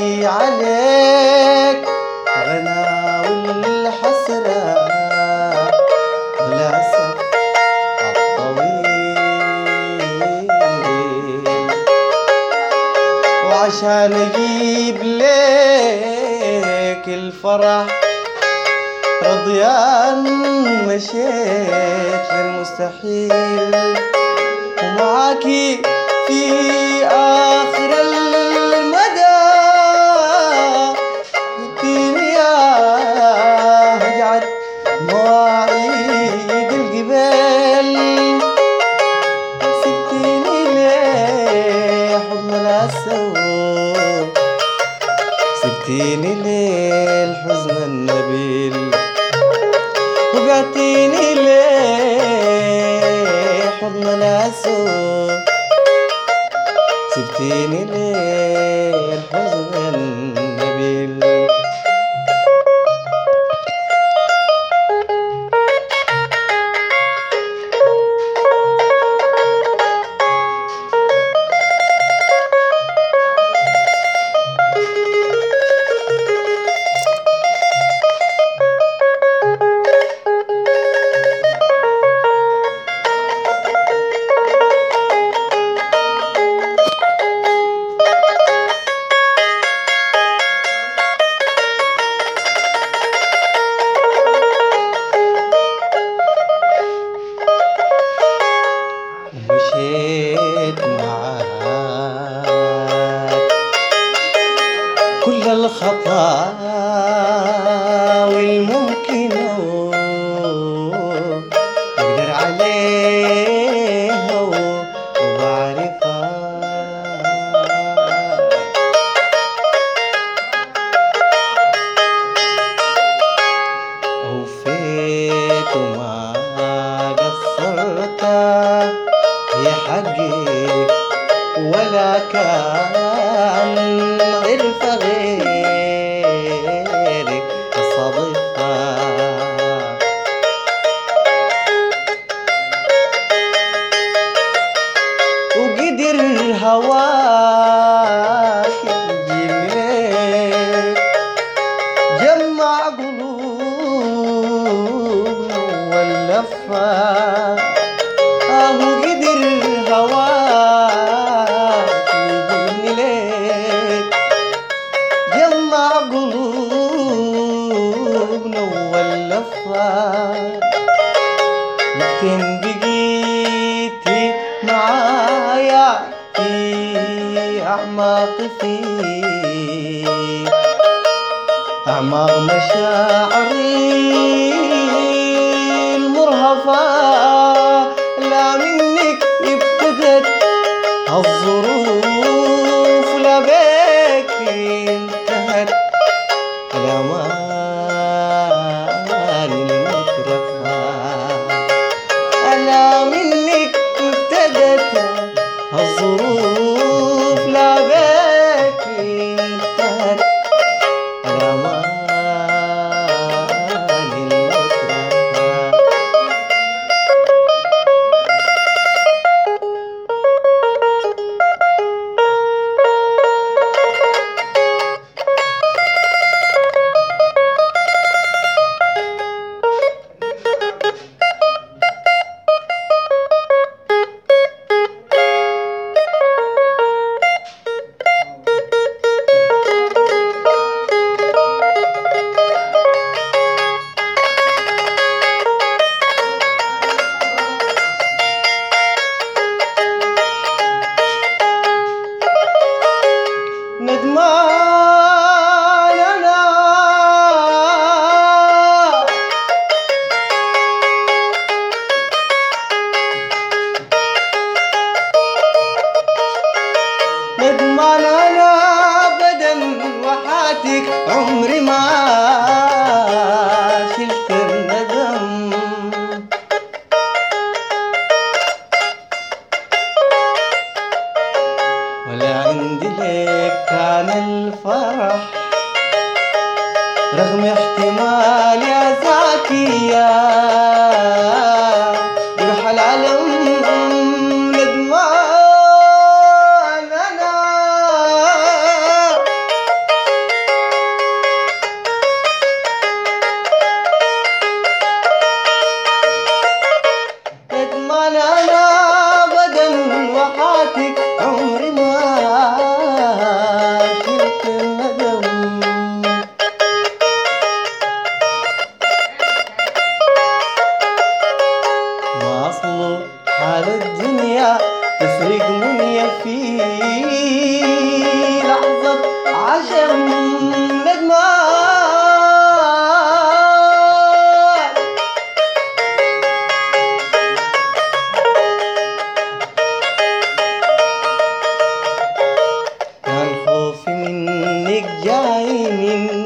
قلبي عليك غنى والحسرة والأسف الطويل وعشان أجيب ليك الفرح رضيان مشيت للمستحيل ومعاكي في آخر المدى اديني يا هجعت مواعيد الجبال سبتيني ليه حضن الأسود سبتيني ليه الحزن النبيل وبعتيني ليه حضن الأسود سبتيني ليه الحزن النبيل ومشيت معاك كل الخطاوي الممكنة أقدر عليها وبعرفها وفيت وما قصرت هي حقي ولا كان غير فغيرك صادفها وقدر هواك يجيب جمع قلوبنا واللفة اهو قدر هواك يجيبني ليك جمع قلوبنا واللفة يمكن بقيتي معايا في أعماق في أعماق مشاعري المرهفة لا منك ابتدت الظروف لا بك انتهت الأمان المترفة أنا منك ابتدت الظروف لا بك انتهت الأمان المترفة ندمان أنا ندمان أنا أبدا وحاتك عمري ما شلت الندم ولا عندي لك كان الفرح رغم احتمال يا زاكية يروح العالم ندمان أنا جايين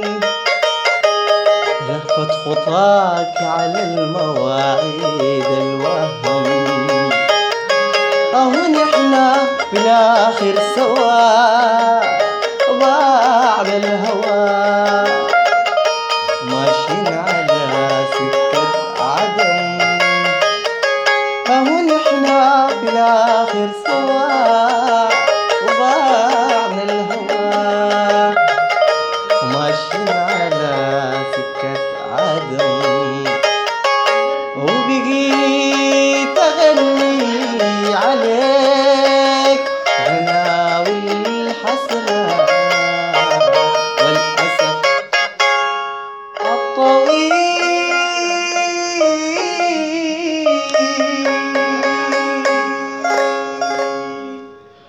لفت خطاك على المواعيد الوهم اهو نحنا في الاخر سوا بعد الهوى ماشيين على سكة عدم اهو نحنا في الاخر سوا